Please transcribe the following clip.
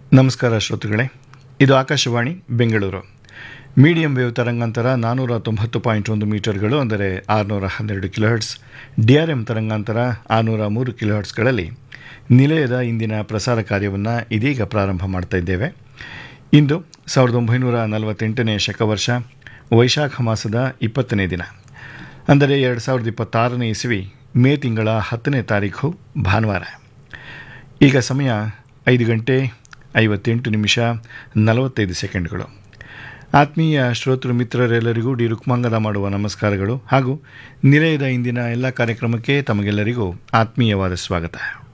ನಮಸ್ಕಾರ ಶ್ರೋತೃಗಳೇ ಇದು ಆಕಾಶವಾಣಿ ಬೆಂಗಳೂರು ಮೀಡಿಯಂ ವೇವ್ ತರಂಗಾಂತರ ನಾನ್ನೂರ ತೊಂಬತ್ತು ಪಾಯಿಂಟ್ ಒಂದು ಮೀಟರ್ಗಳು ಅಂದರೆ ಆರುನೂರ ಹನ್ನೆರಡು ಕಿಲೋಹರ್ಟ್ಸ್ ಡಿ ಆರ್ ಎಂ ತರಂಗಾಂತರ ಆರುನೂರ ಮೂರು ಕಿಲೋಹರ್ಟ್ಸ್ಗಳಲ್ಲಿ ನಿಲಯದ ಇಂದಿನ ಪ್ರಸಾರ ಕಾರ್ಯವನ್ನು ಇದೀಗ ಪ್ರಾರಂಭ ಮಾಡ್ತಾ ಇದ್ದೇವೆ ಇಂದು ಸಾವಿರದ ಒಂಬೈನೂರ ನಲವತ್ತೆಂಟನೇ ಶಕವರ್ಷ ವೈಶಾಖ ಮಾಸದ ಇಪ್ಪತ್ತನೇ ದಿನ ಅಂದರೆ ಎರಡು ಸಾವಿರದ ಇಪ್ಪತ್ತಾರನೇ ಇಸವಿ ಮೇ ತಿಂಗಳ ಹತ್ತನೇ ತಾರೀಖು ಭಾನುವಾರ ಈಗ ಸಮಯ ಐದು ಗಂಟೆ ಐವತ್ತೆಂಟು ನಿಮಿಷ ನಲವತ್ತೈದು ಸೆಕೆಂಡ್ಗಳು ಆತ್ಮೀಯ ಶ್ರೋತೃ ಮಿತ್ರರೆಲ್ಲರಿಗೂ ಡಿ ರುಕ್ಮಾಂಗದ ಮಾಡುವ ನಮಸ್ಕಾರಗಳು ಹಾಗೂ ನಿಲಯದ ಇಂದಿನ ಎಲ್ಲ ಕಾರ್ಯಕ್ರಮಕ್ಕೆ ತಮಗೆಲ್ಲರಿಗೂ ಆತ್ಮೀಯವಾದ ಸ್ವಾಗತ